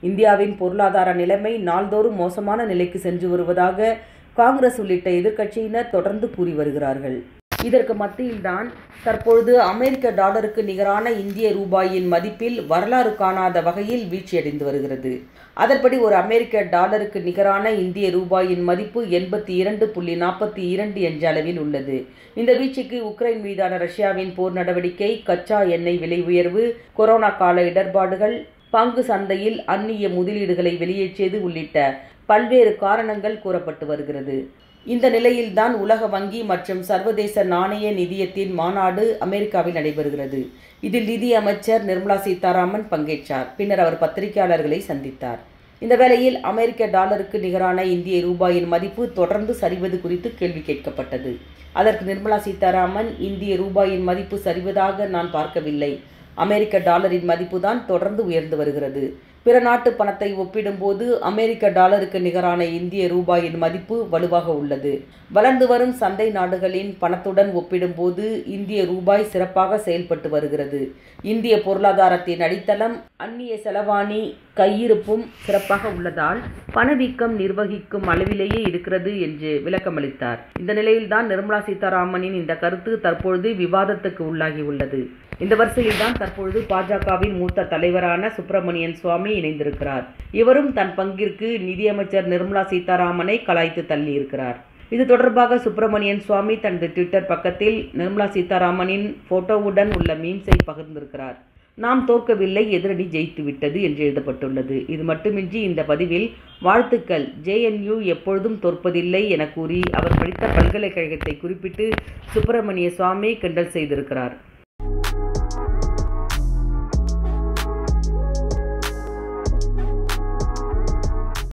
இந்தியாவின் பொருளாதார நிலைமை நாள்தோறும் மோசமான நிலைக்கு சென்று வருவதாக காங்கிரஸ் உள்ளிட்ட எதிர்க்கட்சியினர் தொடர்ந்து கூறி வருகிறார்கள் இதற்கு மத்தியில்தான் தற்பொழுது அமெரிக்க டாலருக்கு நிகரான இந்திய ரூபாயின் மதிப்பில் வரலாறு காணாத வகையில் வீழ்ச்சியடைந்து வருகிறது அதன்படி ஒரு அமெரிக்க டாலருக்கு நிகரான இந்திய ரூபாயின் மதிப்பு எண்பத்தி இரண்டு புள்ளி நாற்பத்தி இரண்டு என்ற அளவில் உள்ளது இந்த வீழ்ச்சிக்கு உக்ரைன் மீதான ரஷ்யாவின் போர் நடவடிக்கை கச்சா எண்ணெய் விலை உயர்வு கொரோனா கால இடர்பாடுகள் பங்கு சந்தையில் அந்நிய முதலீடுகளை வெளியேற்றியது உள்ளிட்ட பல்வேறு காரணங்கள் கூறப்பட்டு வருகிறது இந்த நிலையில்தான் உலக வங்கி மற்றும் சர்வதேச நாணய நிதியத்தின் மாநாடு அமெரிக்காவில் நடைபெறுகிறது இதில் நிதி அமைச்சர் நிர்மலா சீதாராமன் பங்கேற்றார் பின்னர் அவர் பத்திரிகையாளர்களை சந்தித்தார் இந்த வேளையில் அமெரிக்க டாலருக்கு நிகரான இந்திய ரூபாயின் மதிப்பு தொடர்ந்து சரிவது குறித்து கேள்வி கேட்கப்பட்டது அதற்கு நிர்மலா சீதாராமன் இந்திய ரூபாயின் மதிப்பு சரிவதாக நான் பார்க்கவில்லை அமெரிக்க டாலரின் மதிப்புதான் தொடர்ந்து உயர்ந்து வருகிறது பிற நாட்டு பணத்தை ஒப்பிடும்போது அமெரிக்க டாலருக்கு நிகரான இந்திய ரூபாயின் மதிப்பு வலுவாக உள்ளது வளர்ந்து வரும் சந்தை நாடுகளின் பணத்துடன் ஒப்பிடும்போது இந்திய ரூபாய் சிறப்பாக செயல்பட்டு வருகிறது இந்திய பொருளாதாரத்தின் அடித்தளம் அந்நிய செலவாணி கையிருப்பும் சிறப்பாக உள்ளதால் பணவீக்கம் நிர்வகிக்கும் அளவிலேயே இருக்கிறது என்று விளக்கமளித்தார் இந்த நிலையில்தான் நிர்மலா சீதாராமனின் இந்த கருத்து தற்பொழுது விவாதத்துக்கு உள்ளாகி உள்ளது இந்த வரிசையில்தான் தற்பொழுது பாஜகவின் மூத்த தலைவரான சுப்பிரமணியன் சுவாமி இணைந்திருக்கிறார் இவரும் தன் பங்கிற்கு நிதியமைச்சர் நிர்மலா சீதாராமனை கலாய்த்து தள்ளியிருக்கிறார் இது தொடர்பாக சுப்பிரமணியன் சுவாமி தனது ட்விட்டர் பக்கத்தில் நிர்மலா சீதாராமனின் போட்டோவுடன் உள்ள மீம்ஸை பகிர்ந்திருக்கிறார் நாம் தோற்கவில்லை எதிரணி ஜெயித்து விட்டது என்று எழுதப்பட்டுள்ளது இது மட்டுமின்றி இந்த பதிவில் வாழ்த்துக்கள் ஜேஎன்யூ எப்பொழுதும் தோற்பதில்லை என கூறி அவர் படித்த பல்கலைக்கழகத்தை குறிப்பிட்டு சுப்பிரமணிய சுவாமி கிண்டல் செய்திருக்கிறார்